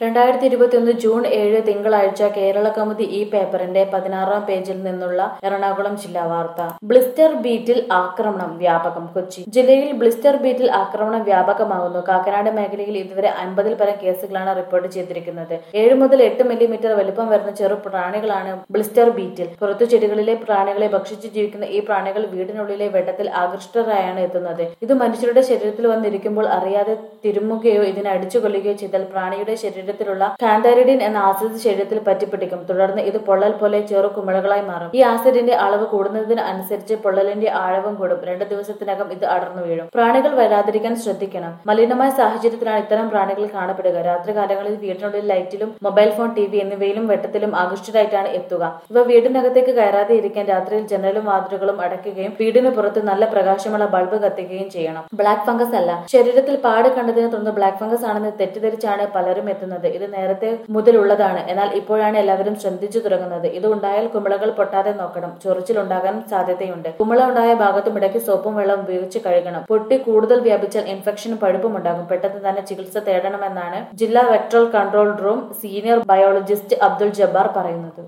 രണ്ടായിരത്തി ഇരുപത്തിയൊന്ന് ജൂൺ ഏഴ് തിങ്കളാഴ്ച കേരള കൗമുദി ഈ പേപ്പറിന്റെ പതിനാറാം പേജിൽ നിന്നുള്ള എറണാകുളം ജില്ലാ വാർത്ത ബ്ലിസ്റ്റർ ബീറ്റിൽ ആക്രമണം വ്യാപകം കൊച്ചി ജില്ലയിൽ ബ്ലിസ്റ്റർ ബീറ്റിൽ ആക്രമണം വ്യാപകമാകുന്നു കാക്കനാട് മേഖലയിൽ ഇതുവരെ അൻപതിൽ പരം കേസുകളാണ് റിപ്പോർട്ട് ചെയ്തിരിക്കുന്നത് ഏഴ് മുതൽ എട്ട് മില്ലിമീറ്റർ വലിപ്പം വരുന്ന ചെറു പ്രാണികളാണ് ബ്ലിസ്റ്റർ ബീറ്റിൽ പുറത്തു ചെടികളിലെ പ്രാണികളെ ഭക്ഷിച്ചു ജീവിക്കുന്ന ഈ പ്രാണികൾ വീടിനുള്ളിലെ വെട്ടത്തിൽ ആകൃഷ്ടരായാണ് എത്തുന്നത് ഇത് മനുഷ്യരുടെ ശരീരത്തിൽ വന്നിരിക്കുമ്പോൾ അറിയാതെ തിരുമുകയോ ഇതിനെ അടിച്ചു കൊല്ലുകയോ ചെയ്താൽ പ്രാണിയുടെ ശരീരത്തിലുള്ള കാന്താരിഡിൻ എന്ന ആസിഡ് ശരീരത്തിൽ പറ്റിപ്പിടിക്കും തുടർന്ന് ഇത് പൊള്ളൽ പോലെ ചെറു കുമിളകളായി മാറും ഈ ആസിഡിന്റെ അളവ് കൂടുന്നതിന് അനുസരിച്ച് പൊള്ളലിന്റെ ആഴവും കൂടും രണ്ട് ദിവസത്തിനകം ഇത് അടർന്നു വീഴും പ്രാണികൾ വരാതിരിക്കാൻ ശ്രദ്ധിക്കണം മലിനമായ സാഹചര്യത്തിലാണ് ഇത്തരം പ്രാണികൾ കാണപ്പെടുക രാത്രികാലങ്ങളിൽ വീടിനുള്ളിൽ ലൈറ്റിലും മൊബൈൽ ഫോൺ ടി വി എന്നിവയിലും വെട്ടത്തിലും ആകൃഷ്ടരായിട്ടാണ് എത്തുക ഇവ വീടിനകത്തേക്ക് കയറാതെ ഇരിക്കാൻ രാത്രിയിൽ ജനലും വാതിലുകളും അടയ്ക്കുകയും വീടിന് പുറത്ത് നല്ല പ്രകാശമുള്ള ബൾബ് കത്തിക്കുകയും ചെയ്യണം ബ്ലാക്ക് ഫംഗസ് അല്ല ശരീരത്തിൽ പാട് കണ്ടതിനെ തുടർന്ന് ബ്ലാക്ക് ഫംഗസ് ആണെന്ന് തെറ്റിദ്ധരിച്ചാണ് പലരും എത്തുന്നത് ഇത് നേരത്തെ മുതലുള്ളതാണ് എന്നാൽ ഇപ്പോഴാണ് എല്ലാവരും ശ്രദ്ധിച്ചു തുടങ്ങുന്നത് ഇത് ഉണ്ടായാൽ കുമിളകൾ പൊട്ടാതെ നോക്കണം ചൊറിച്ചിൽ ഉണ്ടാകാൻ സാധ്യതയുണ്ട് കുമിള ഉണ്ടായ ഭാഗത്തും ഇടയ്ക്ക് സോപ്പും വെള്ളം ഉപയോഗിച്ച് കഴുകണം പൊട്ടി കൂടുതൽ വ്യാപിച്ചാൽ ഇൻഫെക്ഷനും പഴുപ്പും ഉണ്ടാകും പെട്ടെന്ന് തന്നെ ചികിത്സ തേടണമെന്നാണ് ജില്ലാ vector control room senior biologist Abdul Jabbar പറയുന്നത്